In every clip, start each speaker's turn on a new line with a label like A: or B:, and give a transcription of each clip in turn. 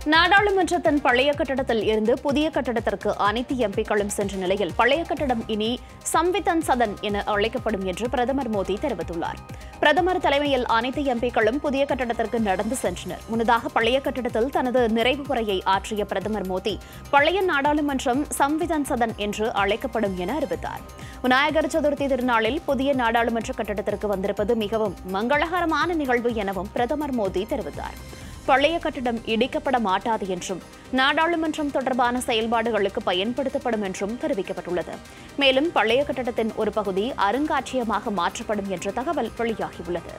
A: நாடாளுமன்றத்தின் பழைய கட்டடத்தில் இருந்து புதிய கட்டடத்திற்கு அனைத்து எம்பிக்களும் சென்ற நிலையில் பழைய கட்டடம் இனி சம்விதன் சதன் என அழைக்கப்படும் என்று பிரதமர் மோடி தெரிவித்துள்ளார் பிரதமர் தலைமையில் அனைத்து எம்பிக்களும் புதிய கட்டடத்திற்கு நடந்து சென்றனர் முன்னதாக பழைய கட்டடத்தில் தனது நிறைவு உரையை ஆற்றிய பிரதமர் மோடி பழைய நாடாளுமன்றம் சம்விதன் சதன் என்று அழைக்கப்படும் என அறிவித்தார் விநாயகர் சதுர்த்தி திருநாளில் புதிய நாடாளுமன்ற கட்டடத்திற்கு வந்திருப்பது மிகவும் மங்களகரமான நிகழ்வு எனவும் பிரதமர் மோடி தெரிவித்தார் பழைய கட்டடம் இடிக்கப்பட மாட்டாது என்றும் நாடாளுமன்றம் தொடர்பான செயல்பாடுகளுக்கு பயன்படுத்தப்படும் என்றும் தெரிவிக்கப்பட்டுள்ளது மேலும் பழைய கட்டடத்தின் ஒரு பகுதி அருங்காட்சியகமாக மாற்றப்படும் என்ற தகவல் வெளியாகியுள்ளது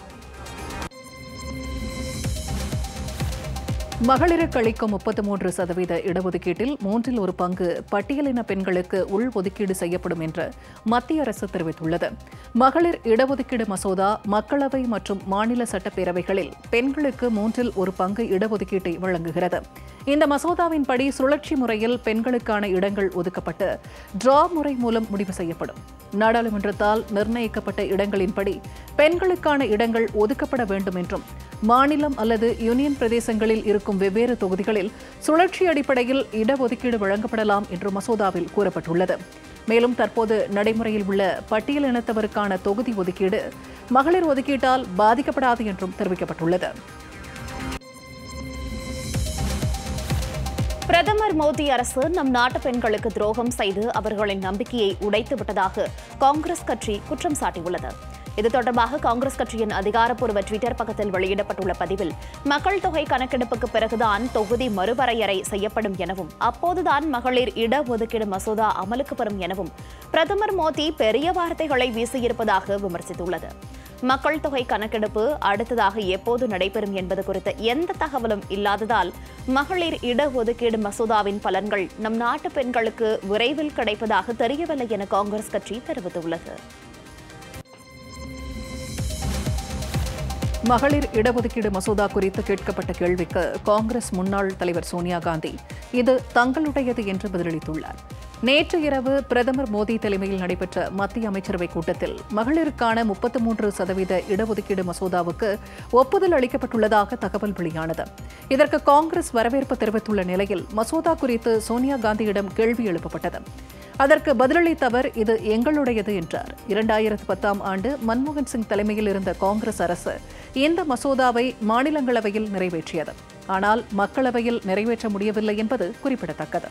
B: மகளிருக்கு அளிக்கும் முப்பத்தி மூன்று சதவீத இடஒதுக்கீட்டில் மூன்றில் ஒரு பங்கு பட்டியலின பெண்களுக்கு உள் ஒதுக்கீடு செய்யப்படும் என்று மத்திய அரசு தெரிவித்துள்ளது மகளிர் இடஒதுக்கீடு மசோதா மக்களவை மற்றும் மாநில சட்டப்பேரவைகளில் பெண்களுக்கு மூன்றில் ஒரு பங்கு இடஒதுக்கீட்டை வழங்குகிறது இந்த மசோதாவின்படி சுழற்சி முறையில் பெண்களுக்கான இடங்கள் ஒதுக்கப்பட்டு டிரா முறை மூலம் முடிவு செய்யப்படும் நாடாளுமன்றத்தால் நிர்ணயிக்கப்பட்ட இடங்களின்படி பெண்களுக்கான இடங்கள் ஒதுக்கப்பட வேண்டும் என்றும் மாநிலம் அல்லது யூனியன் பிரதேசங்களில் இருக்கும் வெவ்வேறு தொகுதிகளில் சுழற்சி அடிப்படையில் இடஒதுக்கீடு வழங்கப்படலாம் என்று மசோதாவில் கூறப்பட்டுள்ளது மேலும் தற்போது நடைமுறையில் உள்ள பட்டியல் இனத்தவருக்கான தொகுதி ஒதுக்கீடு மகளிர் ஒதுக்கீட்டால் பாதிக்கப்படாது என்றும் தெரிவிக்கப்பட்டுள்ளது
A: பிரதமர் மோடி அரசு நம் நாட்டு பெண்களுக்கு துரோகம் செய்து அவர்களின் நம்பிக்கையை உடைத்து விட்டதாக காங்கிரஸ் கட்சி குற்றம் சாட்டியுள்ளது இது தொடர்பாக காங்கிரஸ் கட்சியின் அதிகாரப்பூர்வ ட்விட்டர் பக்கத்தில் வெளியிடப்பட்டுள்ள பதிவில் மக்கள் தொகை கணக்கெடுப்புக்கு பிறகுதான் தொகுதி மறுவரையறை செய்யப்படும் எனவும் அப்போதுதான் மகளிர் இடஒதுக்கீடு மசோதா அமலுக்கு வரும் எனவும் பிரதமர் மோடி பெரிய வார்த்தைகளை வீசியிருப்பதாக விமர்சித்துள்ளது மக்கள் தொகை கணக்கெடுப்பு அடுத்ததாக எப்போது நடைபெறும் என்பது குறித்த எந்த தகவலும் இல்லாததால் மகளிர் இடஒதுக்கீடு மசோதாவின் பலன்கள் நம் நாட்டு பெண்களுக்கு விரைவில் கிடைப்பதாக தெரியவில்லை என காங்கிரஸ் கட்சி தெரிவித்துள்ளது
B: மகளிர் இடஒதுக்கீடு மசோதா குறித்து கேட்கப்பட்ட கேள்விக்கு காங்கிரஸ் முன்னாள் தலைவர் சோனியா காந்தி இது தங்களுடையது என்று பதிலளித்துள்ளார் நேற்று இரவு பிரதமர் மோடி தலைமையில் நடைபெற்ற மத்திய அமைச்சரவைக் கூட்டத்தில் மகளிருக்கான முப்பத்து மூன்று சதவீத இடஒதுக்கீடு மசோதாவுக்கு ஒப்புதல் அளிக்கப்பட்டுள்ளதாக தகவல் வெளியானது இதற்கு காங்கிரஸ் வரவேற்பு தெரிவித்துள்ள நிலையில் மசோதா குறித்து சோனியா காந்தியிடம் கேள்வி எழுப்பப்பட்டது அதற்கு பதிலளித்த அவர் இது எங்களுடையது என்றார் இரண்டாயிரத்து பத்தாம் ஆண்டு மன்மோகன் சிங் தலைமையில் இருந்த காங்கிரஸ் அரசு இந்த மசோதாவை மாநிலங்களவையில் நிறைவேற்றியது ஆனால் மக்களவையில் நிறைவேற்ற முடியவில்லை என்பது குறிப்பிடத்தக்கது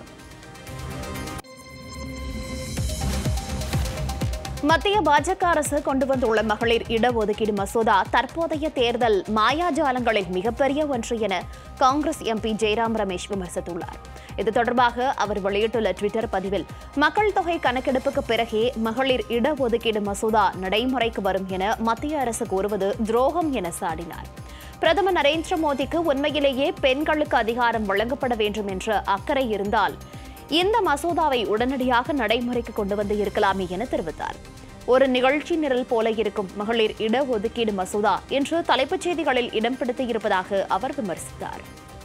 A: மத்திய பாஜக அரசு கொண்டு வந்துள்ள மகளிர் இடஒதுக்கீடு மசோதா தற்போதைய தேர்தல் மாயாஜாலங்களில் மிகப்பெரிய ஒன்று என காங்கிரஸ் எம்பி ஜெயராம் ரமேஷ் விமர்சித்துள்ளார் இது தொடர்பாக அவர் வெளியிட்டுள்ள ட்விட்டர் பதிவில் மக்கள் தொகை கணக்கெடுப்புக்கு பிறகே மகளிர் இடஒதுக்கீடு மசோதா நடைமுறைக்கு வரும் என மத்திய அரசு கூறுவது துரோகம் என சாடினார் பிரதமர் நரேந்திர மோடிக்கு உண்மையிலேயே பெண்களுக்கு அதிகாரம் வழங்கப்பட வேண்டும் என்ற அக்கறை இருந்தால் இந்த மசோதாவை உடனடியாக நடைமுறைக்கு கொண்டு வந்து இருக்கலாமே என தெரிவித்தார் ஒரு நிகழ்ச்சி நிரல் போல இருக்கும் மகளிர் இடஒதுக்கீடு மசோதா என்று தலைப்புச் செய்திகளில் இடம் பிடித்திருப்பதாக அவர் விமர்சித்தார்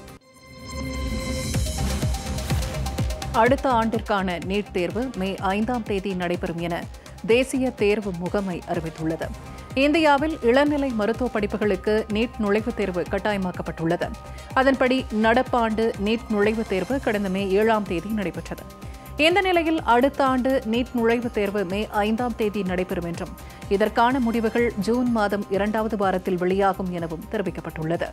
B: அடுத்த ஆண்டிற்கான நீட் தேர்வு மே ஐந்தாம் தேதி நடைபெறும் என தேசிய தேர்வு முகமை அறிவித்துள்ளது இந்தியாவில் இளநிலை மருத்துவ படிப்புகளுக்கு நீட் நுழைவுத் தேர்வு கட்டாயமாக்கப்பட்டுள்ளது அதன்படி நடப்பாண்டு நீட் நுழைவுத் தேர்வு கடந்த மே ஏழாம் தேதி நடைபெற்றது இந்த நிலையில் அடுத்த ஆண்டு நீட் நுழைவுத் தேர்வு மே ஐந்தாம் தேதி நடைபெறும் என்றும் இதற்கான முடிவுகள் ஜூன் மாதம் இரண்டாவது வாரத்தில் வெளியாகும் எனவும் தெரிவிக்கப்பட்டுள்ளது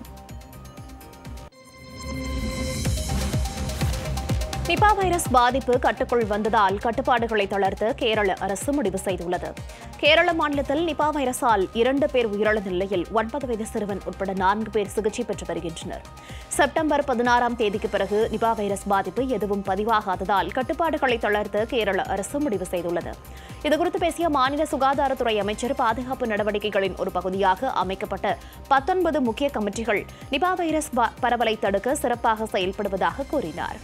A: நிபா வைரஸ் பாதிப்பு கட்டுக்குள் வந்ததால் கட்டுப்பாடுகளை தளர்த்த கேரள அரசு முடிவு செய்துள்ளது கேரள மாநிலத்தில் நிபா வைரஸால் இரண்டு பேர் உயிரிழந்த நிலையில் ஒன்பது வயது சிறுவன் உட்பட நான்கு பேர் சிகிச்சை பெற்று வருகின்றனர் செப்டம்பர் பதினாறாம் தேதிக்கு பிறகு நிபா வைரஸ் பாதிப்பு எதுவும் பதிவாகாததால் கட்டுப்பாடுகளை தளர்த்த கேரள அரசு முடிவு செய்துள்ளது இதுகுறித்து பேசிய மாநில சுகாதாரத்துறை அமைச்சர் பாதுகாப்பு நடவடிக்கைகளின் ஒரு பகுதியாக அமைக்கப்பட்ட பத்தொன்பது முக்கிய கமிட்டிகள் நிபா வைரஸ் ப- பரவலை தடுக்க சிறப்பாக செயல்படுவதாக கூறினார்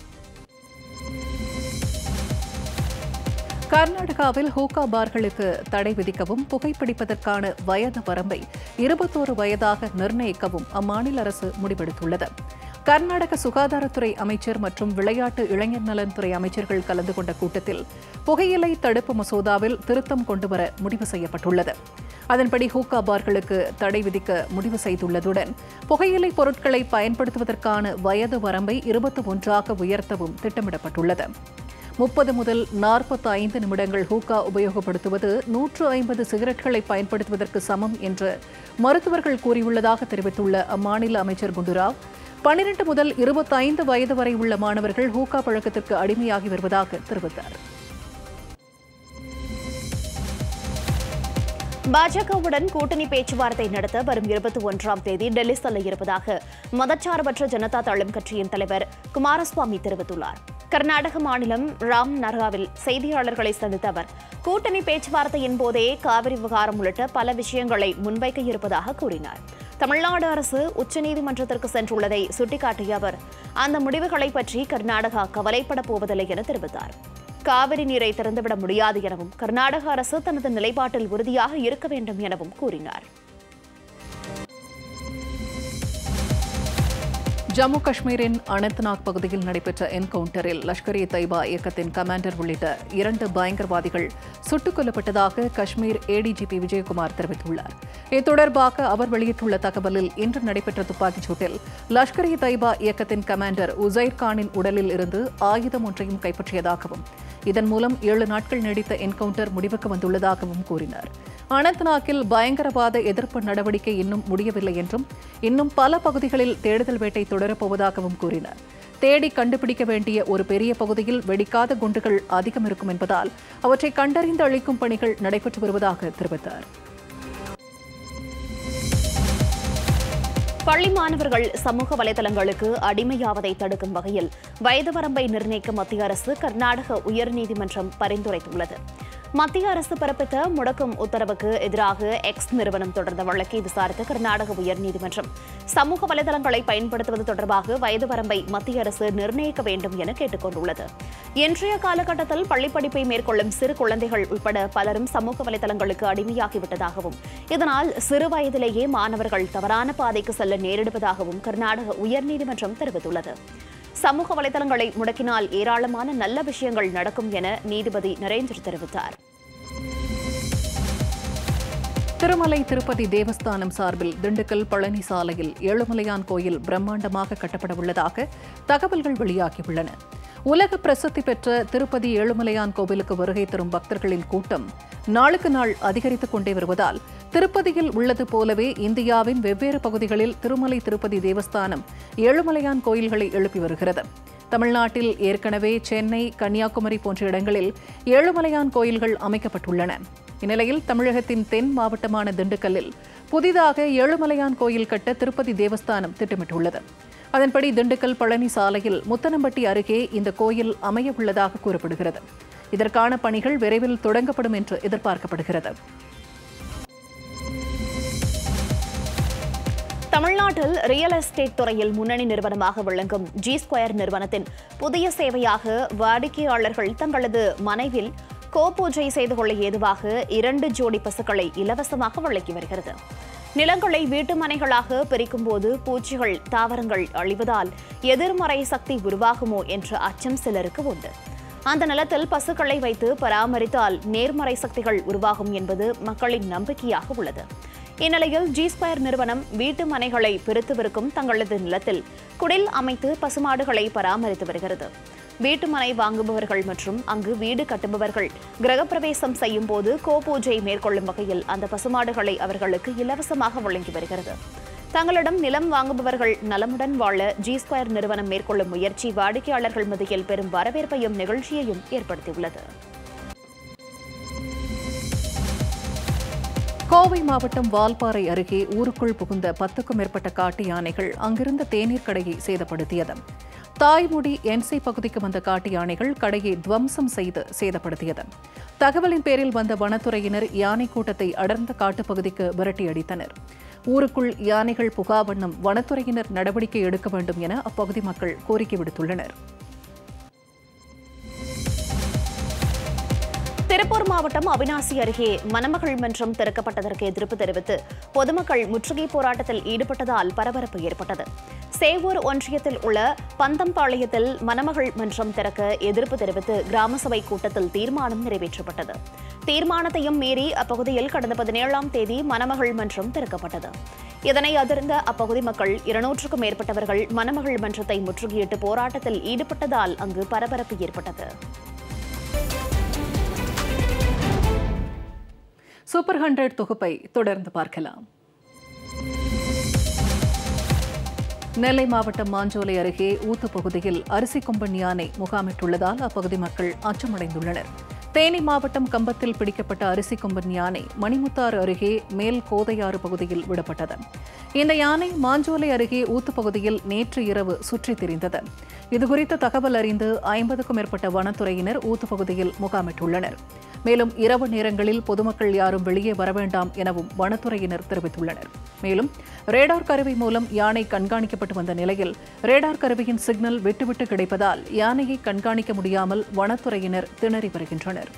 B: கர்நாடகாவில் ஹூக்கா பார்களுக்கு தடை விதிக்கவும் புகைப்பிடிப்பதற்கான வயது வரம்பை இருபத்தோரு வயதாக நிர்ணயிக்கவும் அம்மாநில அரசு முடிவெடுத்துள்ளது கர்நாடக சுகாதாரத்துறை அமைச்சர் மற்றும் விளையாட்டு இளைஞர் நலன்துறை அமைச்சர்கள் கலந்து கொண்ட கூட்டத்தில் புகையிலை தடுப்பு மசோதாவில் திருத்தம் கொண்டுவர முடிவு செய்யப்பட்டுள்ளது அதன்படி ஹூக்கா பார்களுக்கு தடை விதிக்க முடிவு செய்துள்ளதுடன் புகையிலை பொருட்களை பயன்படுத்துவதற்கான வயது வரம்பை இருபத்தி ஒன்றாக உயர்த்தவும் திட்டமிடப்பட்டுள்ளது முப்பது முதல் நாற்பத்தி ஐந்து நிமிடங்கள் ஹூக்கா உபயோகப்படுத்துவது நூற்று ஐம்பது சிகரெட்களை பயன்படுத்துவதற்கு சமம் என்று மருத்துவர்கள் கூறியுள்ளதாக தெரிவித்துள்ள அம்மாநில அமைச்சர் குண்டுராவ் பன்னிரண்டு முதல் இருபத்தைந்து வயது வரை உள்ள மாணவர்கள் ஹூக்கா பழக்கத்திற்கு அடிமையாகி வருவதாக தெரிவித்தார்
A: பாஜகவுடன் கூட்டணி பேச்சுவார்த்தை நடத்த வரும் இருபத்தி ஒன்றாம் தேதி டெல்லி செல்ல இருப்பதாக மதச்சார்பற்ற ஜனதா தளம் கட்சியின் தலைவர் குமாரசுவாமி தெரிவித்துள்ளார் கர்நாடக மாநிலம் ராம் நர்காவில் செய்தியாளர்களை சந்தித்த அவர் கூட்டணி பேச்சுவார்த்தையின் போதே காவிரி விவகாரம் உள்ளிட்ட பல விஷயங்களை முன்வைக்க இருப்பதாக கூறினார் தமிழ்நாடு அரசு உச்சநீதிமன்றத்திற்கு சென்றுள்ளதை சுட்டிக்காட்டிய அவர் அந்த முடிவுகளை பற்றி கர்நாடகா கவலைப்பட போவதில்லை என தெரிவித்தார் காவிரி நீரை திறந்துவிட முடியாது எனவும் கர்நாடக அரசு தனது நிலைப்பாட்டில் உறுதியாக இருக்க வேண்டும் எனவும் கூறினார்
B: ஜம்மு காஷ்மீரின் அனந்த்நாக் பகுதியில் நடைபெற்ற என்கவுண்டரில் லஷ்கர் இ தைபா இயக்கத்தின் கமாண்டர் உள்ளிட்ட இரண்டு பயங்கரவாதிகள் சுட்டுக் கொல்லப்பட்டதாக காஷ்மீர் ஏடிஜிபி விஜயகுமார் தெரிவித்துள்ளார் இது தொடர்பாக அவர் வெளியிட்டுள்ள தகவலில் இன்று நடைபெற்ற துப்பாக்கிச் சூட்டில் லஷ்கர் இ தைபா இயக்கத்தின் கமாண்டர் உசைர் கானின் உடலில் இருந்து ஆயுதம் ஒன்றையும் கைப்பற்றியதாகவும் இதன் மூலம் ஏழு நாட்கள் நீடித்த என்கவுண்டர் முடிவுக்கு வந்துள்ளதாகவும் கூறினார் அனந்த்நாக்கில் பயங்கரவாத எதிர்ப்பு நடவடிக்கை இன்னும் முடியவில்லை என்றும் இன்னும் பல பகுதிகளில் தேடுதல் வேட்டை தொடரப்போவதாகவும் கூறினார் தேடி கண்டுபிடிக்க வேண்டிய ஒரு பெரிய பகுதியில் வெடிக்காத குண்டுகள் அதிகம் இருக்கும் என்பதால் அவற்றை கண்டறிந்து அளிக்கும் பணிகள் நடைபெற்று வருவதாக தெரிவித்தார்
A: பள்ளி மாணவர்கள் சமூக வலைதளங்களுக்கு அடிமையாவதை தடுக்கும் வகையில் வயது வரம்பை நிர்ணயிக்க மத்திய அரசு கர்நாடக உயர்நீதிமன்றம் பரிந்துரைத்துள்ளது மத்திய அரசு பிறப்பித்த முடக்கும் உத்தரவுக்கு எதிராக எக்ஸ் நிறுவனம் தொடர்ந்த வழக்கை விசாரித்த கர்நாடக உயர்நீதிமன்றம் சமூக வலைதளங்களை பயன்படுத்துவது தொடர்பாக வயது வரம்பை மத்திய அரசு நிர்ணயிக்க வேண்டும் என கேட்டுக் கொண்டுள்ளது இன்றைய காலகட்டத்தில் பள்ளிப்படிப்பை மேற்கொள்ளும் சிறு குழந்தைகள் உட்பட பலரும் சமூக வலைதளங்களுக்கு அடிமையாகிவிட்டதாகவும் இதனால் சிறு வயதிலேயே மாணவர்கள் தவறான பாதைக்கு செல்ல நேரிடுவதாகவும் கர்நாடக உயர்நீதிமன்றம் தெரிவித்துள்ளது சமூக வலைதளங்களை முடக்கினால் ஏராளமான நல்ல விஷயங்கள் நடக்கும் என நீதிபதி நரேந்திர தெரிவித்தார்
B: திருமலை திருப்பதி தேவஸ்தானம் சார்பில் திண்டுக்கல் பழனி சாலையில் ஏழுமலையான் கோயில் பிரம்மாண்டமாக கட்டப்பட உள்ளதாக தகவல்கள் வெளியாகியுள்ளன உலக பிரசித்தி பெற்ற திருப்பதி ஏழுமலையான் கோவிலுக்கு வருகை தரும் பக்தர்களின் கூட்டம் நாளுக்கு நாள் அதிகரித்துக் கொண்டே வருவதால் திருப்பதியில் உள்ளது போலவே இந்தியாவின் வெவ்வேறு பகுதிகளில் திருமலை திருப்பதி தேவஸ்தானம் ஏழுமலையான் கோயில்களை எழுப்பி வருகிறது தமிழ்நாட்டில் ஏற்கனவே சென்னை கன்னியாகுமரி போன்ற இடங்களில் ஏழுமலையான் கோயில்கள் அமைக்கப்பட்டுள்ளன இந்நிலையில் தமிழகத்தின் தென் மாவட்டமான திண்டுக்கல்லில் புதிதாக ஏழுமலையான் கோயில் கட்ட திருப்பதி தேவஸ்தானம் திட்டமிட்டுள்ளது அதன்படி திண்டுக்கல் பழனி சாலையில் முத்தனம்பட்டி அருகே இந்த கோயில் அமைய உள்ளதாக கூறப்படுகிறது இதற்கான பணிகள் விரைவில் தொடங்கப்படும் என்று எதிர்பார்க்கப்படுகிறது
A: தமிழ்நாட்டில் ரியல் எஸ்டேட் துறையில் முன்னணி நிறுவனமாக விளங்கும் ஜி ஸ்கொயர் நிறுவனத்தின் புதிய சேவையாக வாடிக்கையாளர்கள் தங்களது மனைவில் கோபூஜை செய்து கொள்ள ஏதுவாக இரண்டு ஜோடி பசுக்களை இலவசமாக வழங்கி வருகிறது நிலங்களை வீட்டு மனைகளாக பிரிக்கும் போது பூச்சிகள் தாவரங்கள் அழிவதால் எதிர்மறை சக்தி உருவாகுமோ என்ற அச்சம் சிலருக்கு உண்டு அந்த நிலத்தில் பசுக்களை வைத்து பராமரித்தால் நேர்மறை சக்திகள் உருவாகும் என்பது மக்களின் நம்பிக்கையாக உள்ளது இந்நிலையில் ஜி ஸ்கொயர் நிறுவனம் வீட்டு மனைகளை பிரித்துவிருக்கும் தங்களது நிலத்தில் குடில் அமைத்து பசுமாடுகளை பராமரித்து வருகிறது வீட்டு மனை வாங்குபவர்கள் மற்றும் அங்கு வீடு கட்டுபவர்கள் கிரகப்பிரவேசம் செய்யும் போது கோபூஜை மேற்கொள்ளும் வகையில் அந்த பசுமாடுகளை அவர்களுக்கு இலவசமாக வழங்கி வருகிறது தங்களிடம் நிலம் வாங்குபவர்கள் நலமுடன் வாழ ஜி ஸ்கொயர் நிறுவனம் மேற்கொள்ளும் முயற்சி வாடிக்கையாளர்கள் மத்தியில் பெரும் வரவேற்பையும் நிகழ்ச்சியையும் ஏற்படுத்தியுள்ளது
B: கோவை மாவட்டம் வால்பாறை அருகே ஊருக்குள் புகுந்த பத்துக்கும் மேற்பட்ட காட்டு யானைகள் அங்கிருந்த தேநீர் கடையை சேதப்படுத்தியது தாய்முடி என்சி பகுதிக்கு வந்த காட்டு யானைகள் கடையை துவம்சம் செய்து சேதப்படுத்தியது தகவலின் பேரில் வந்த வனத்துறையினர் யானை கூட்டத்தை அடர்ந்த காட்டுப்பகுதிக்கு விரட்டி அடித்தனர் ஊருக்குள் யானைகள் புகா வண்ணம் வனத்துறையினர் நடவடிக்கை எடுக்க வேண்டும் என அப்பகுதி மக்கள் கோரிக்கை விடுத்துள்ளனர்
A: திருப்பூர் மாவட்டம் அவினாசி அருகே மணமகள் மன்றம் திறக்கப்பட்டதற்கு எதிர்ப்பு தெரிவித்து பொதுமக்கள் முற்றுகை போராட்டத்தில் ஈடுபட்டதால் பரபரப்பு ஏற்பட்டது சேவூர் ஒன்றியத்தில் உள்ள பந்தம்பாளையத்தில் மணமகள் மன்றம் திறக்க எதிர்ப்பு தெரிவித்து கிராம சபை கூட்டத்தில் தீர்மானம் நிறைவேற்றப்பட்டது தீர்மானத்தையும் மீறி அப்பகுதியில் கடந்த பதினேழாம் தேதி மணமகள் மன்றம் திறக்கப்பட்டது இதனை அதிர்ந்த அப்பகுதி மக்கள் இருநூற்றுக்கும் மேற்பட்டவர்கள் மணமகள் மன்றத்தை முற்றுகையிட்டு போராட்டத்தில் ஈடுபட்டதால் அங்கு பரபரப்பு ஏற்பட்டது
B: சூப்பர் ஹண்ட்ரட் தொகுப்பை தொடர்ந்து பார்க்கலாம் நெல்லை மாவட்டம் மாஞ்சோலை அருகே ஊத்து பகுதியில் அரிசி கொம்பன் யானை முகாமிட்டுள்ளதால் அப்பகுதி மக்கள் அச்சமடைந்துள்ளனர் தேனி மாவட்டம் கம்பத்தில் பிடிக்கப்பட்ட அரிசி கொம்பன் யானை மணிமுத்தாறு அருகே மேல் கோதையாறு பகுதியில் விடப்பட்டது இந்த யானை மாஞ்சோலை அருகே ஊத்து பகுதியில் நேற்று இரவு சுற்றித் திரிந்தது இதுகுறித்த தகவல் அறிந்து ஐம்பதுக்கும் மேற்பட்ட வனத்துறையினர் ஊத்து பகுதியில் முகாமிட்டுள்ளனர் மேலும் இரவு நேரங்களில் பொதுமக்கள் யாரும் வெளியே வர வேண்டாம் எனவும் வனத்துறையினர் தெரிவித்துள்ளனர் மேலும் ரேடார் கருவி மூலம் யானை கண்காணிக்கப்பட்டு வந்த நிலையில் ரேடார் கருவியின் சிக்னல் விட்டுவிட்டு கிடைப்பதால் யானையை கண்காணிக்க முடியாமல் வனத்துறையினர் திணறி வருகின்றனர்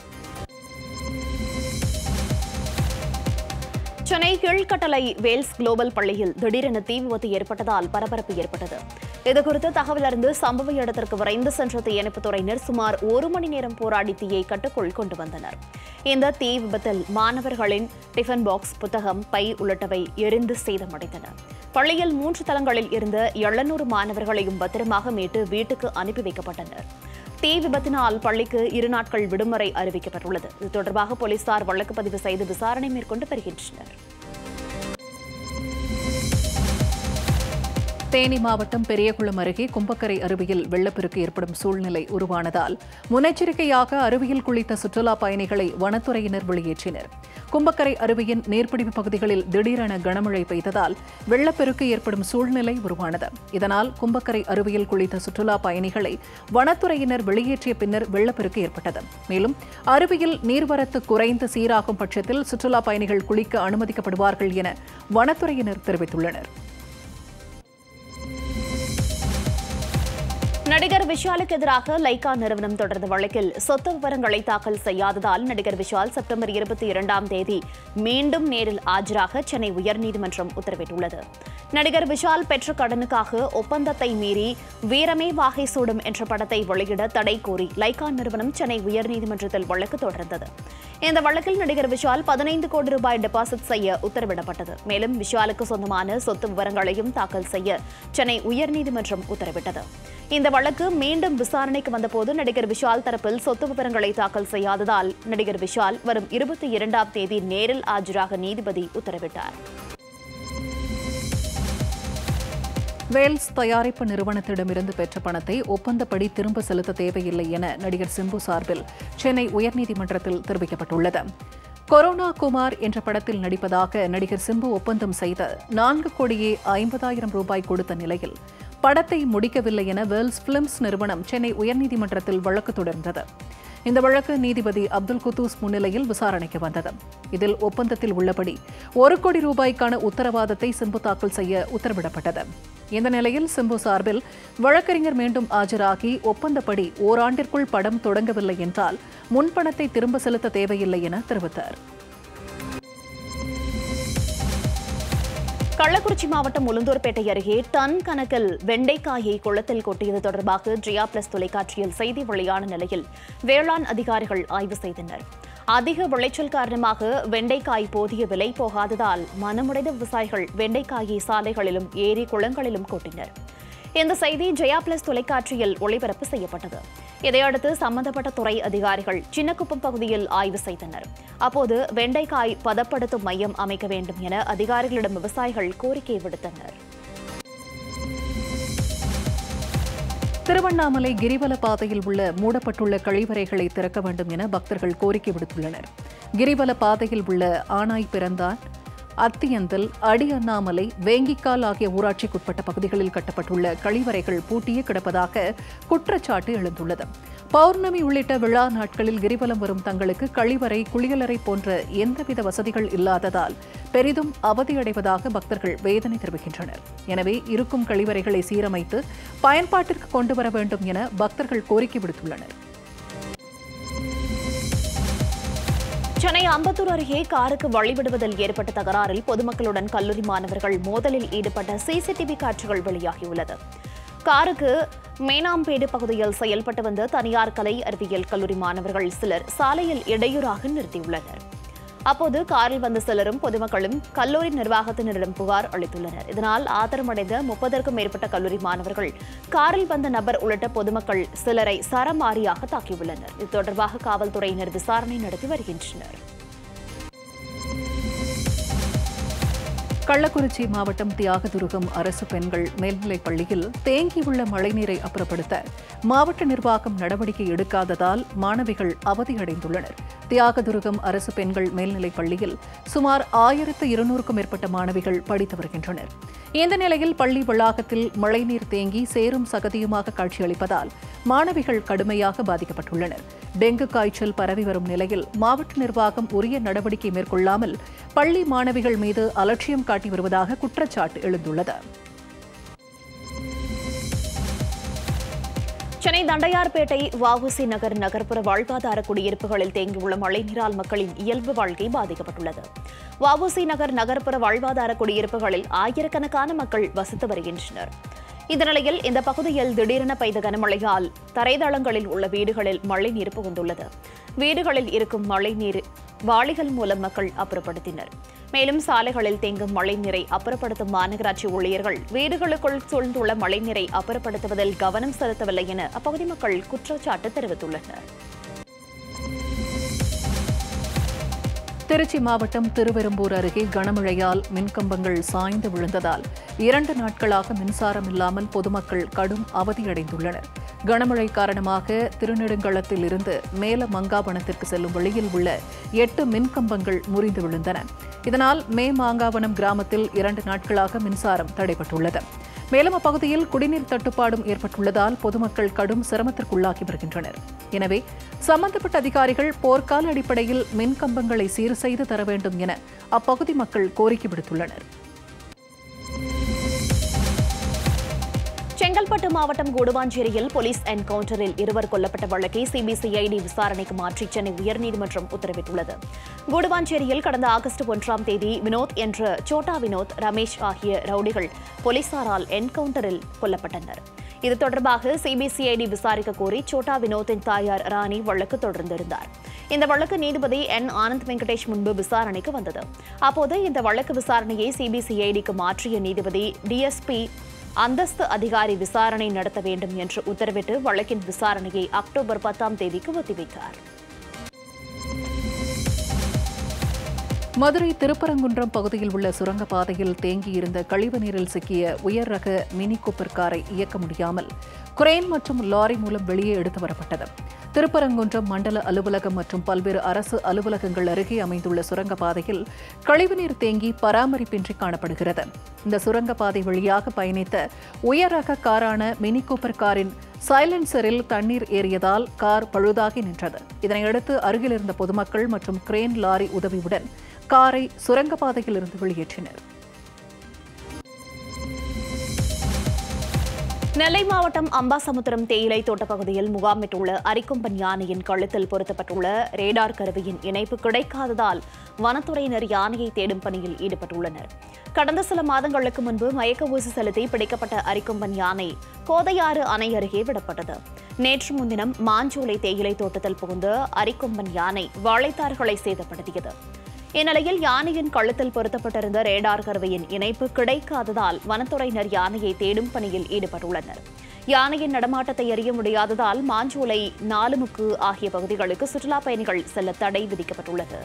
A: சென்னை கீழ்கட்டளை வேல்ஸ் குளோபல் பள்ளியில் திடீரென தீ விபத்து ஏற்பட்டதால் பரபரப்பு ஏற்பட்டது இதுகுறித்து தகவல் அறிந்து சம்பவ இடத்திற்கு விரைந்து சென்ற தீயணைப்புத் துறையினர் சுமார் ஒரு மணி நேரம் போராடி தீயை கட்டுக்குள் கொண்டு வந்தனர் இந்த தீ விபத்தில் மாணவர்களின் டிஃபன் பாக்ஸ் புத்தகம் பை உள்ளிட்டவை எரிந்து சேதமடைந்தன பள்ளியில் மூன்று தளங்களில் இருந்த எழுநூறு மாணவர்களையும் பத்திரமாக மீட்டு வீட்டுக்கு அனுப்பி வைக்கப்பட்டனர் தீ விபத்தினால் பள்ளிக்கு இரு நாட்கள் விடுமுறை அறிவிக்கப்பட்டுள்ளது இது தொடர்பாக போலீசார் வழக்கு பதிவு செய்து விசாரணை மேற்கொண்டு வருகின்றனர்
B: தேனி மாவட்டம் பெரியகுளம் அருகே கும்பக்கரை அருவியில் வெள்ளப்பெருக்கு ஏற்படும் சூழ்நிலை உருவானதால் முன்னெச்சரிக்கையாக அருவியில் குளித்த சுற்றுலா பயணிகளை வனத்துறையினர் வெளியேற்றினர் கும்பக்கரை அருவியின் நீர்பிடிப்பு பகுதிகளில் திடீரென கனமழை பெய்ததால் வெள்ளப்பெருக்கு ஏற்படும் சூழ்நிலை உருவானது இதனால் கும்பக்கரை அருவியில் குளித்த சுற்றுலா பயணிகளை வனத்துறையினர் வெளியேற்றிய பின்னர் வெள்ளப்பெருக்கு ஏற்பட்டது மேலும் அருவியில் நீர்வரத்து குறைந்து சீராகும் பட்சத்தில் சுற்றுலா பயணிகள் குளிக்க அனுமதிக்கப்படுவார்கள் என வனத்துறையினர் தெரிவித்துள்ளனர்
A: நடிகர் விஷாலுக்கு எதிராக லைகா நிறுவனம் தொடர்ந்த வழக்கில் சொத்து விவரங்களை தாக்கல் செய்யாததால் நடிகர் விஷால் செப்டம்பர் இருபத்தி இரண்டாம் தேதி மீண்டும் நேரில் ஆஜராக சென்னை உயர்நீதிமன்றம் உத்தரவிட்டுள்ளது நடிகர் விஷால் பெற்ற கடனுக்காக ஒப்பந்தத்தை மீறி வீரமே வாகை சூடும் என்ற படத்தை வெளியிட தடை கோரி லைகா நிறுவனம் சென்னை உயர்நீதிமன்றத்தில் வழக்கு தொடர்ந்தது இந்த வழக்கில் நடிகர் விஷால் பதினைந்து கோடி ரூபாய் டெபாசிட் செய்ய உத்தரவிடப்பட்டது மேலும் விஷாலுக்கு சொந்தமான சொத்து விவரங்களையும் தாக்கல் செய்ய சென்னை உயர்நீதிமன்றம் உத்தரவிட்டது இந்த வழக்கு மீண்டும் விசாரணைக்கு வந்தபோது நடிகர் விஷால் தரப்பில் சொத்து விவரங்களை தாக்கல் செய்யாததால் நடிகர் விஷால் வரும் இருபத்தி இரண்டாம் தேதி நேரில் ஆஜராக நீதிபதி உத்தரவிட்டார்
B: வேல்ஸ் தயாரிப்பு நிறுவனத்திடமிருந்து பெற்ற பணத்தை ஒப்பந்தப்படி திரும்ப செலுத்த தேவையில்லை என நடிகர் சிம்பு சார்பில் சென்னை உயர்நீதிமன்றத்தில் தெரிவிக்கப்பட்டுள்ளது கொரோனா குமார் என்ற படத்தில் நடிப்பதாக நடிகர் சிம்பு ஒப்பந்தம் செய்த நான்கு கோடியே ஐம்பதாயிரம் ரூபாய் கொடுத்த நிலையில் படத்தை முடிக்கவில்லை என வேர்ல்ஸ் பிலிம்ஸ் நிறுவனம் சென்னை உயர்நீதிமன்றத்தில் வழக்கு தொடர்ந்தது இந்த வழக்கு நீதிபதி அப்துல் குத்தூஸ் முன்னிலையில் விசாரணைக்கு வந்தது இதில் ஒப்பந்தத்தில் உள்ளபடி ஒரு கோடி ரூபாய்க்கான உத்தரவாதத்தை சிம்பு தாக்கல் செய்ய உத்தரவிடப்பட்டது இந்த நிலையில் சிம்பு சார்பில் வழக்கறிஞர் மீண்டும் ஆஜராகி ஒப்பந்தப்படி ஓராண்டிற்குள் படம் தொடங்கவில்லை என்றால் முன்பணத்தை திரும்ப செலுத்த தேவையில்லை என தெரிவித்தார்
A: கள்ளக்குறிச்சி மாவட்டம் உளுந்தூர்பேட்டை அருகே டன் கணக்கில் வெண்டைக்காயை குளத்தில் கொட்டியது தொடர்பாக ஜியா பிளஸ் தொலைக்காட்சியில் செய்தி வெளியான நிலையில் வேளாண் அதிகாரிகள் ஆய்வு செய்தனர் அதிக விளைச்சல் காரணமாக வெண்டைக்காய் போதிய விலை போகாததால் மனமுடைந்த விவசாயிகள் வெண்டைக்காயை சாலைகளிலும் ஏரி குளங்களிலும் கொட்டினர் இந்த செய்தி ஜெயா பிளஸ் தொலைக்காட்சியில் ஒளிபரப்பு செய்யப்பட்டது இதையடுத்து சம்பந்தப்பட்ட துறை அதிகாரிகள் சின்னக்குப்பம் பகுதியில் ஆய்வு செய்தனர் அப்போது வெண்டைக்காய் பதப்படுத்தும் மையம் அமைக்க வேண்டும் என அதிகாரிகளிடம் விவசாயிகள் கோரிக்கை விடுத்தனர்
B: திருவண்ணாமலை கிரிவல பாதையில் உள்ள மூடப்பட்டுள்ள கழிவறைகளை திறக்க வேண்டும் என பக்தர்கள் கோரிக்கை விடுத்துள்ளனர் கிரிவல பாதையில் உள்ள ஆனாய் பிறந்தான் அத்தியந்தல் அடி அண்ணாமலை வேங்கிக்கால் ஆகிய ஊராட்சிக்குட்பட்ட பகுதிகளில் கட்டப்பட்டுள்ள கழிவறைகள் பூட்டியே கிடப்பதாக குற்றச்சாட்டு எழுந்துள்ளது பௌர்ணமி உள்ளிட்ட விழா நாட்களில் கிரிவலம் வரும் தங்களுக்கு கழிவறை குளியலறை போன்ற எந்தவித வசதிகள் இல்லாததால் பெரிதும் அவதியடைவதாக பக்தர்கள் வேதனை தெரிவிக்கின்றனர் எனவே இருக்கும் கழிவறைகளை சீரமைத்து பயன்பாட்டிற்கு கொண்டு வர வேண்டும் என பக்தர்கள் கோரிக்கை விடுத்துள்ளனர்
A: சென்னை அம்பத்தூர் அருகே காருக்கு வழிவிடுவதில் ஏற்பட்ட தகராறில் பொதுமக்களுடன் கல்லூரி மாணவர்கள் மோதலில் ஈடுபட்ட சிசிடிவி காட்சிகள் வெளியாகியுள்ளது காருக்கு மேனாம்பேடு பகுதியில் செயல்பட்டு வந்த தனியார் கலை அறிவியல் கல்லூரி மாணவர்கள் சிலர் சாலையில் இடையூறாக நிறுத்தியுள்ளனர் அப்போது காரில் வந்த சிலரும் பொதுமக்களும் கல்லூரி நிர்வாகத்தினரிடம் புகார் அளித்துள்ளனர் இதனால் ஆத்திரமடைந்த முப்பதற்கும் மேற்பட்ட கல்லூரி மாணவர்கள் காரில் வந்த நபர் உள்ளிட்ட பொதுமக்கள் சிலரை சரமாரியாக தாக்கியுள்ளனர் இது தொடர்பாக காவல்துறையினர் விசாரணை நடத்தி வருகின்றனர்
B: கள்ளக்குறிச்சி மாவட்டம் தியாகதுருகம் அரசு பெண்கள் மேல்நிலைப் பள்ளியில் தேங்கியுள்ள மழைநீரை அப்புறப்படுத்த மாவட்ட நிர்வாகம் நடவடிக்கை எடுக்காததால் மாணவிகள் அவதியடைந்துள்ளனர் தியாகதுருகம் அரசு பெண்கள் மேல்நிலைப் பள்ளியில் சுமார் ஆயிரத்து இருநூறுக்கும் மேற்பட்ட மாணவிகள் படித்து வருகின்றனர் இந்த நிலையில் பள்ளி வளாகத்தில் மழைநீர் தேங்கி சேரும் சகதியுமாக காட்சியளிப்பதால் மாணவிகள் கடுமையாக பாதிக்கப்பட்டுள்ளனர் டெங்கு காய்ச்சல் பரவி வரும் நிலையில் மாவட்ட நிர்வாகம் உரிய நடவடிக்கை மேற்கொள்ளாமல் பள்ளி மாணவிகள் மீது அலட்சியம் காட்டி வருவதாக குற்றச்சாட்டு எழுந்துள்ளது
A: சென்னை தண்டையார்பேட்டை வஉசி நகர் நகர்ப்புற வாழ்வாதார குடியிருப்புகளில் தேங்கியுள்ள மழைநீரால் மக்களின் இயல்பு வாழ்க்கை பாதிக்கப்பட்டுள்ளது வஉசி நகர் நகர்ப்புற வாழ்வாதார குடியிருப்புகளில் ஆயிரக்கணக்கான மக்கள் வசித்து வருகின்றனர் இந்த நிலையில் இந்த பகுதியில் திடீரென பெய்த கனமழையால் தரைதளங்களில் உள்ள வீடுகளில் மழைநீர் புகுந்துள்ளது வீடுகளில் இருக்கும் மழைநீர் வாளிகள் மூலம் மக்கள் அப்புறப்படுத்தினர் மேலும் சாலைகளில் தேங்கும் மழைநீரை அப்புறப்படுத்தும் மாநகராட்சி ஊழியர்கள் வீடுகளுக்குள் சூழ்ந்துள்ள மழைநீரை அப்புறப்படுத்துவதில் கவனம் செலுத்தவில்லை என அப்பகுதி மக்கள் குற்றச்சாட்டு தெரிவித்துள்ளனர்
B: திருச்சி மாவட்டம் திருவெரும்பூர் அருகே கனமழையால் மின்கம்பங்கள் சாய்ந்து விழுந்ததால் இரண்டு நாட்களாக மின்சாரம் இல்லாமல் பொதுமக்கள் கடும் அவதியடைந்துள்ளனர் கனமழை காரணமாக திருநெடுங்களத்தில் இருந்து மேல மங்காவனத்திற்கு செல்லும் வழியில் உள்ள எட்டு மின்கம்பங்கள் முறிந்து விழுந்தன இதனால் மே மாங்காவனம் கிராமத்தில் இரண்டு நாட்களாக மின்சாரம் தடைபட்டுள்ளது மேலும் அப்பகுதியில் குடிநீர் தட்டுப்பாடும் ஏற்பட்டுள்ளதால் பொதுமக்கள் கடும் சிரமத்திற்குள்ளாகி வருகின்றனர் எனவே சம்பந்தப்பட்ட அதிகாரிகள் போர்க்கால அடிப்படையில் மின் கம்பங்களை சீர் செய்து தர வேண்டும் என அப்பகுதி மக்கள் கோரிக்கை விடுத்துள்ளனர்
A: செங்கல்பட்டு மாவட்டம் கூடுவாஞ்சேரியில் போலீஸ் என்கவுண்டரில் இருவர் கொல்லப்பட்ட வழக்கை சிபிசிஐடி விசாரணைக்கு மாற்றி சென்னை உயர்நீதிமன்றம் உத்தரவிட்டுள்ளது கூடுவாஞ்சேரியில் கடந்த ஆகஸ்ட் ஒன்றாம் தேதி வினோத் என்ற சோட்டா வினோத் ரமேஷ் ஆகிய ரவுடிகள் போலீசாரால் என்கவுண்டரில் கொல்லப்பட்டனர் இது தொடர்பாக சிபிசிஐடி விசாரிக்க கோரி சோட்டா வினோத்தின் தாயார் ராணி வழக்கு தொடர்ந்திருந்தார் இந்த வழக்கு நீதிபதி என் ஆனந்த் வெங்கடேஷ் முன்பு விசாரணைக்கு வந்தது அப்போது இந்த வழக்கு விசாரணையை சிபிசிஐடிக்கு மாற்றிய நீதிபதி டிஎஸ்பி அந்தஸ்து அதிகாரி விசாரணை நடத்த வேண்டும் என்று உத்தரவிட்டு வழக்கின் விசாரணையை அக்டோபர் பத்தாம் தேதிக்கு ஒத்திவைத்தார்
B: மதுரை திருப்பரங்குன்றம் பகுதியில் உள்ள சுரங்கப்பாதையில் தேங்கியிருந்த கழிவு நீரில் சிக்கிய உயர் ரக மினி கூப்பர் காரை இயக்க முடியாமல் குரேன் மற்றும் லாரி மூலம் வெளியே எடுத்து வரப்பட்டது திருப்பரங்குன்றம் மண்டல அலுவலகம் மற்றும் பல்வேறு அரசு அலுவலகங்கள் அருகே அமைந்துள்ள சுரங்கப்பாதையில் கழிவுநீர் தேங்கி பராமரிப்பின்றி காணப்படுகிறது இந்த சுரங்கப்பாதை வழியாக பயணித்த உயர் ரக காரான மினி கூப்பர் காரின் சைலன்சரில் தண்ணீர் ஏறியதால் கார் பழுதாகி நின்றது இதனையடுத்து அருகில் இருந்த பொதுமக்கள் மற்றும் கிரேன் லாரி உதவியுடன் காரை சுரங்கப்பாதையில் இருந்து வெளியேற்றினர்
A: நெல்லை மாவட்டம் அம்பாசமுத்திரம் தேயிலை தோட்ட பகுதியில் முகாமிட்டுள்ள அரிக்கொம்பன் யானையின் கழுத்தில் பொருத்தப்பட்டுள்ள ரேடார் கருவியின் இணைப்பு கிடைக்காததால் வனத்துறையினர் யானையை தேடும் பணியில் ஈடுபட்டுள்ளனர் கடந்த சில மாதங்களுக்கு முன்பு மயக்க ஊசி செலுத்தி பிடிக்கப்பட்ட அரிக்கொம்பன் யானை கோதையாறு அணை அருகே விடப்பட்டது நேற்று முன்தினம் மாஞ்சோலை தேயிலை தோட்டத்தில் புகுந்து அரிக்கொம்பன் யானை வாழைத்தார்களை சேதப்படுத்தியது இந்நிலையில் யானையின் கழுத்தில் பொருத்தப்பட்டிருந்த ரேடார் கருவியின் இணைப்பு கிடைக்காததால் வனத்துறையினர் யானையை தேடும் பணியில் ஈடுபட்டுள்ளனர் யானையின் நடமாட்டத்தை அறிய முடியாததால் மாஞ்சோலை நாலுமுக்கு ஆகிய பகுதிகளுக்கு சுற்றுலாப் பயணிகள் செல்ல தடை விதிக்கப்பட்டுள்ளது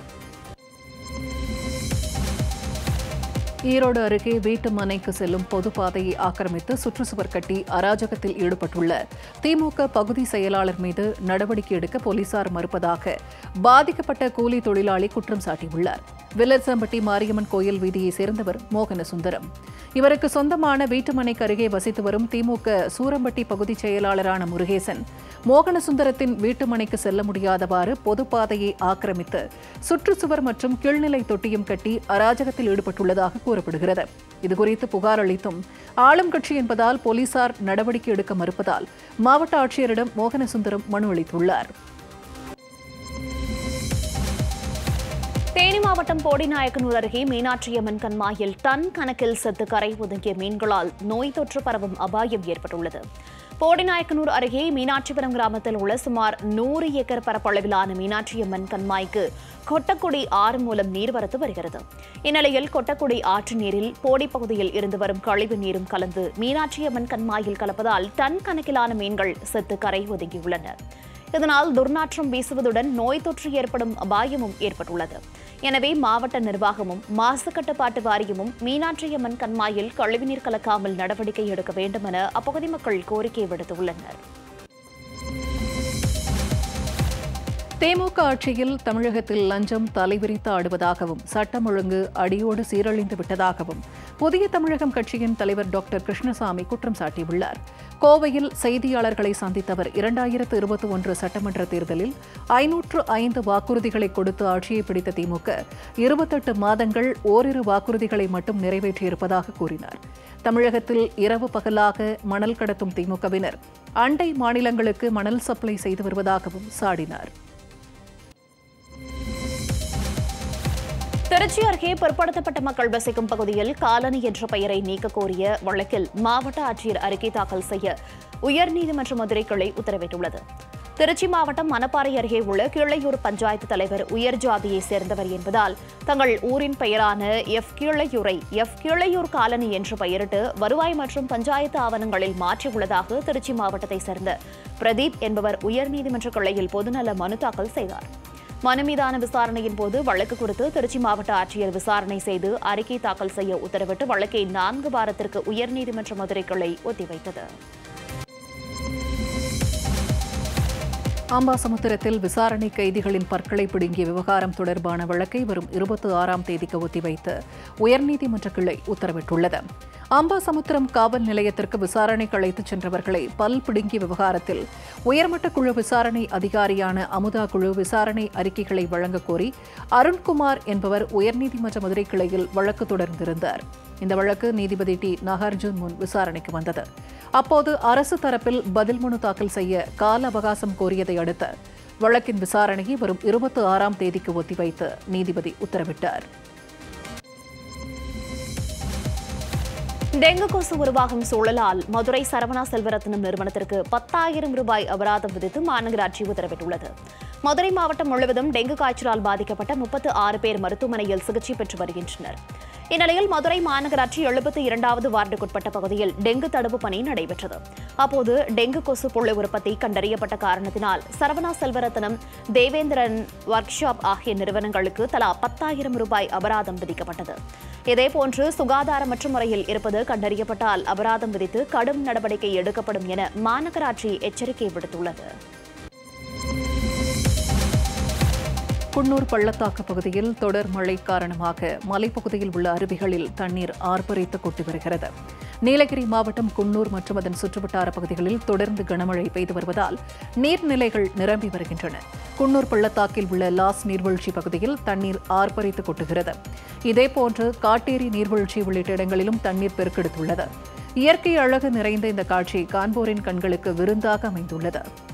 B: ஈரோடு அருகே வீட்டு மனைக்கு செல்லும் பொதுப்பாதையை ஆக்கிரமித்து சுற்றுச்சுவர் கட்டி அராஜகத்தில் ஈடுபட்டுள்ள திமுக பகுதி செயலாளர் மீது நடவடிக்கை எடுக்க போலீசார் மறுப்பதாக பாதிக்கப்பட்ட கூலி தொழிலாளி குற்றம் சாட்டியுள்ளார் வில்லர்சம்பட்டி மாரியம்மன் கோயில் வீதியை சேர்ந்தவர் மோகன சுந்தரம் இவருக்கு சொந்தமான வீட்டுமனைக்கு அருகே வசித்து வரும் திமுக சூரம்பட்டி பகுதி செயலாளரான முருகேசன் மோகனசுந்தரத்தின் வீட்டுமனைக்கு செல்ல முடியாதவாறு பொதுப்பாதையை ஆக்கிரமித்து சுற்றுச்சுவர் மற்றும் கீழ்நிலை தொட்டியும் கட்டி அராஜகத்தில் ஈடுபட்டுள்ளதாக கூறப்படுகிறது இதுகுறித்து புகார் அளித்தும் ஆளும் கட்சி என்பதால் போலீசார் நடவடிக்கை எடுக்க மறுப்பதால் மாவட்ட ஆட்சியரிடம் மோகனசுந்தரம் மனு அளித்துள்ளார்
A: தேனி மாவட்டம் போடிநாயக்கனூர் அருகே மீனாட்சியம்மன் கண்மாயில் டன் கணக்கில் செத்து கரை ஒதுங்கிய மீன்களால் நோய் தொற்று பரவும் அபாயம் ஏற்பட்டுள்ளது போடிநாயக்கனூர் அருகே மீனாட்சிபுரம் கிராமத்தில் உள்ள சுமார் நூறு ஏக்கர் பரப்பளவிலான மீனாட்சியம்மன் கண்மாய்க்கு கொட்டக்குடி ஆறு மூலம் நீர்வரத்து வருகிறது இந்நிலையில் கொட்டக்குடி ஆற்று நீரில் போடி பகுதியில் இருந்து வரும் கழிவு நீரும் கலந்து மீனாட்சியம்மன் கண்மாயில் கலப்பதால் டன் கணக்கிலான மீன்கள் செத்து கரை ஒதுங்கியுள்ளன இதனால் துர்நாற்றம் வீசுவதுடன் நோய் தொற்று ஏற்படும் அபாயமும் ஏற்பட்டுள்ளது எனவே மாவட்ட நிர்வாகமும் மாசு கட்டுப்பாட்டு வாரியமும் மீனாட்சியம்மன் கண்மாயில் கழிவுநீர் கலக்காமல் நடவடிக்கை எடுக்க வேண்டும் என அப்பகுதி மக்கள் கோரிக்கை விடுத்துள்ளனர்
B: திமுக ஆட்சியில் தமிழகத்தில் லஞ்சம் தலைவிரித்து ஆடுவதாகவும் சட்டம் ஒழுங்கு அடியோடு சீரழிந்து விட்டதாகவும் புதிய தமிழகம் கட்சியின் தலைவர் டாக்டர் கிருஷ்ணசாமி குற்றம் சாட்டியுள்ளார் கோவையில் செய்தியாளர்களை சந்தித்தவர் இரண்டாயிரத்து இருபத்தி ஒன்று சட்டமன்ற தேர்தலில் ஐநூற்று ஐந்து வாக்குறுதிகளை கொடுத்து ஆட்சியை பிடித்த திமுக இருபத்தெட்டு மாதங்கள் ஓரிரு வாக்குறுதிகளை மட்டும் நிறைவேற்றியிருப்பதாக கூறினார் தமிழகத்தில் இரவு பகலாக மணல் கடத்தும் திமுகவினர் அண்டை மாநிலங்களுக்கு மணல் சப்ளை செய்து வருவதாகவும் சாடினார்
A: திருச்சி அருகே பிற்படுத்தப்பட்ட மக்கள் வசிக்கும் பகுதியில் காலனி என்ற பெயரை நீக்க கோரிய வழக்கில் மாவட்ட ஆட்சியர் அறிக்கை தாக்கல் செய்ய உயர்நீதிமன்ற மதுரை கிளை உத்தரவிட்டுள்ளது திருச்சி மாவட்டம் மணப்பாறை அருகே உள்ள கிள்ளையூர் பஞ்சாயத்து தலைவர் உயர் ஜாதியை சேர்ந்தவர் என்பதால் தங்கள் ஊரின் பெயரான எஃப் கிள்ளையூரை எஃப் கிள்ளையூர் காலனி என்று பெயரிட்டு வருவாய் மற்றும் பஞ்சாயத்து ஆவணங்களில் மாற்றியுள்ளதாக திருச்சி மாவட்டத்தை சேர்ந்த பிரதீப் என்பவர் உயர்நீதிமன்ற கிளையில் பொதுநல மனு தாக்கல் செய்தார் மனு மீதான விசாரணையின் போது வழக்கு குறித்து திருச்சி மாவட்ட ஆட்சியர் விசாரணை செய்து அறிக்கை தாக்கல் செய்ய உத்தரவிட்டு வழக்கை நான்கு வாரத்திற்கு உயர்நீதிமன்ற மதுரை கிளை ஒத்திவைத்தது
B: அம்பாசமுத்திரத்தில் விசாரணை கைதிகளின் பற்களை பிடுங்கிய விவகாரம் தொடர்பான வழக்கை வரும் இருபத்தி ஆறாம் தேதிக்கு ஒத்திவைத்து உயர்நீதிமன்ற கிளை உத்தரவிட்டுள்ளது அம்பாசமுத்திரம் காவல் நிலையத்திற்கு விசாரணைக்கு அழைத்துச் சென்றவர்களை பல் பிடுங்கிய விவகாரத்தில் உயர்மட்ட குழு விசாரணை அதிகாரியான அமுதா குழு விசாரணை அறிக்கைகளை வழங்கக் கோரி அருண்குமார் என்பவர் உயர்நீதிமன்ற மதுரை கிளையில் வழக்கு தொடர்ந்திருந்தார் இந்த வழக்கு நீதிபதி டி நாகார்ஜுன் முன் விசாரணைக்கு வந்தது அப்போது அரசு தரப்பில் பதில் மனு தாக்கல் செய்ய கால அவகாசம் கோரியதை அடுத்து வழக்கின் விசாரணையை வரும் இருபத்தி ஆறாம் தேதிக்கு ஒத்திவைத்து நீதிபதி உத்தரவிட்டார்
A: டெங்கு கொசு உருவாகும் சூழலால் மதுரை சரவணா செல்வரத்னம் நிறுவனத்திற்கு பத்தாயிரம் ரூபாய் அபராதம் விதித்து மாநகராட்சி உத்தரவிட்டுள்ளது மதுரை மாவட்டம் முழுவதும் டெங்கு காய்ச்சலால் பாதிக்கப்பட்ட முப்பத்து ஆறு பேர் மருத்துவமனையில் சிகிச்சை பெற்று வருகின்றனர் இந்நிலையில் மதுரை மாநகராட்சி எழுபத்தி இரண்டாவது வார்டுக்குட்பட்ட பகுதியில் டெங்கு தடுப்பு பணி நடைபெற்றது அப்போது டெங்கு கொசு புள்ளி உற்பத்தி கண்டறியப்பட்ட காரணத்தினால் சரவணா செல்வரத்னம் தேவேந்திரன் ஒர்க் ஷாப் ஆகிய நிறுவனங்களுக்கு தலா பத்தாயிரம் ரூபாய் அபராதம் விதிக்கப்பட்டது இதேபோன்று சுகாதாரமற்ற முறையில் இருப்பது கண்டறியப்பட்டால் அபராதம் விதித்து கடும் நடவடிக்கை எடுக்கப்படும் என மாநகராட்சி எச்சரிக்கை விடுத்துள்ளது
B: குன்னூர் பள்ளத்தாக்கு பகுதியில் தொடர் மழை காரணமாக மலைப்பகுதியில் உள்ள அருவிகளில் தண்ணீர் ஆர்ப்பரித்து கொட்டி வருகிறது நீலகிரி மாவட்டம் குன்னூர் மற்றும் அதன் சுற்றுவட்டார பகுதிகளில் தொடர்ந்து கனமழை பெய்து வருவதால் நீர்நிலைகள் நிரம்பி வருகின்றன குன்னூர் பள்ளத்தாக்கில் உள்ள லாஸ் நீர்வீழ்ச்சி பகுதியில் தண்ணீர் ஆர்ப்பரித்து கொட்டுகிறது இதேபோன்று காட்டேரி நீர்வீழ்ச்சி உள்ளிட்ட இடங்களிலும் தண்ணீர் பெருக்கெடுத்துள்ளது இயற்கை அழகு நிறைந்த இந்த காட்சி காண்போரின் கண்களுக்கு விருந்தாக அமைந்துள்ளது